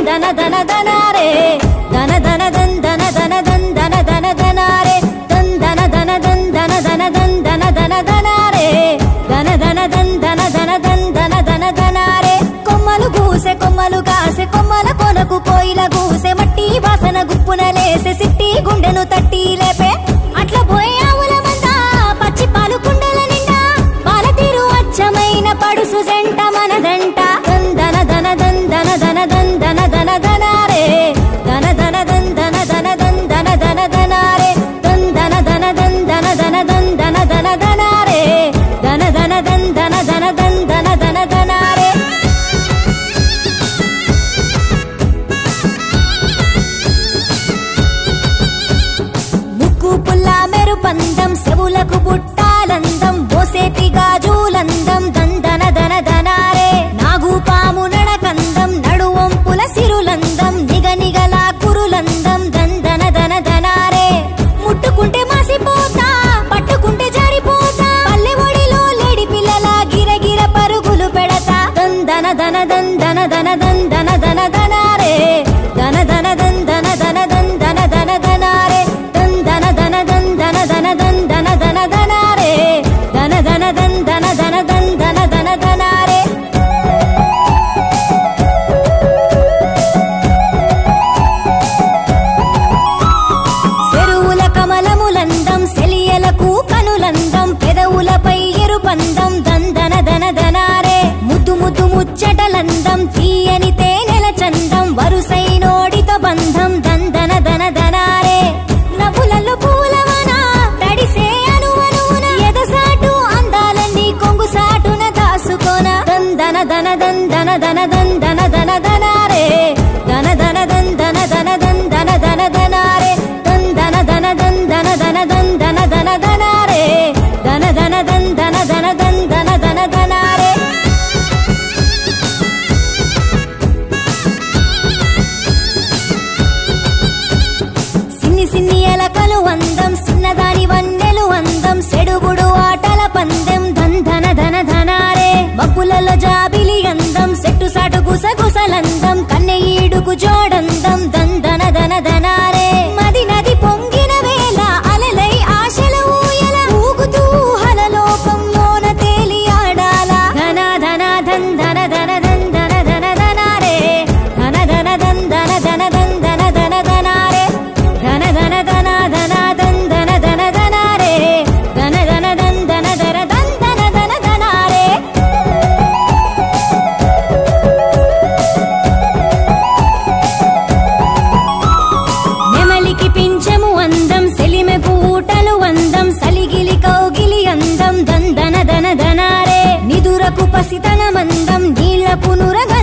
ధన ధన ధనారే ధన ధన ధన్ ధన ధన ధన్ ధన ధన ధనారే ధన్ ధన ధన ధన్ ధన ధన ధన్ ధన ధన ధనారే ధన ధన ధన్ ధన ధన ధన్ ధన ధన ధనారే కొమ్మలు కూసే కొమ్మలు కాసే కొమ్మల కొనకు కోయిల కూసే మట్టి వాసన గుప్పున లేసే సిట్టి గుండెను తట్టి లేపే అట్లా పోయే ఆవుల మంద పచ్చి పాలు కుండల నిండా పాల తీరు అచ్చమైన పడుసు జంట మనదంట దన్ ధన ధన దన్ ధన ధన దన్ ధన ధన ధనారే ధన ధన దన్ ధన ధన దన్ ధన ధన ధనారే దన్ ధన ధన దన్ ధన ధన దన్ ధన ధన ధనారే ధన ధన దన్ ధన ధన దన్ ధన ధన ధనారే ముక్కు పుల్ల మెరుపందం చెవులకు బుట్టాలందం బోసేటి గాజులందం దందన దన దనారే నాగు పాము నడకందం నడువంపుల సిరులందం నిగ నిగల కురులందం దందన దన దనారే ముట్టుకుంటే మాసిపోతా పట్టుకుంటే జారిపోతా పల్లె ఒడిలో లేడి పిల్లల గిరగిర పరుగులు పెడతా దందన దన దందన దన దందన దన దనారే దన దన దన్ దన దన దన్ దన దన దనారే దన్ దన దన దన్ దన దన దన్ దన దన దనారే దన దన దన్ దన దన దన్ దన దన దనారే చెరువుల కమలములందం సెలియలకు కనులందం పెదవులపై ఎరుపందం దందన దన దనారే ముద్దు ముద్దు ముచ్చటలందం తీయని తేనెల చందం వరుసైనోడితో బంధం దందన దన దనారే నవ్వులలో పూలవన తడిసే అనువనున ఎదసాటు అందాలన్నీ కొంగు సాటున దాసుకోన దందన దన దందన దన దందన దన దనారే దన దన దన్ దన దన దన్ దన దన దనారే దన్ దన దన దన్ దన దన దన్ దన దన దనారే దన దన దన్ దన దన దన్ దన దన దనారే సిన్ని సిన్ని ఎలకలు అందం సిన్నదాని వన్నెలు అందం సెడుగుడు ఆటల పందెం ధన్ ధన ధన ధనారే బబ్బులలో జాబిలి అందం సెట్టు సాటు గుసగుసలందం కన్నె ఈడుకు జోడందం ధన్ ధన ధన ధనారే మది నది పొంగిన వేళ అలలై ఆశల ఊయల ఊగుతూ హలలోకంలోన తేలి ఆడాల ధన ధన ధన్ ధన ధన ధన్ ధన ధన ధనారే ధన ధన ధన్ ధన ధన ధన్ ధన ధన ధనారే ధన ధన ధన ధన ధన్ ధన ధన ధనారే ధన ధన ధన్ ధన ధన ధన్ ధన ధన ధనారే నెమలికి పింఛము అందం సెలిమెకు ఊటలు అందం సలిగిలి కౌగిలి అందం దందన దన ధనారే నిదురకు పసితనమందం నీళ్లకు నురగ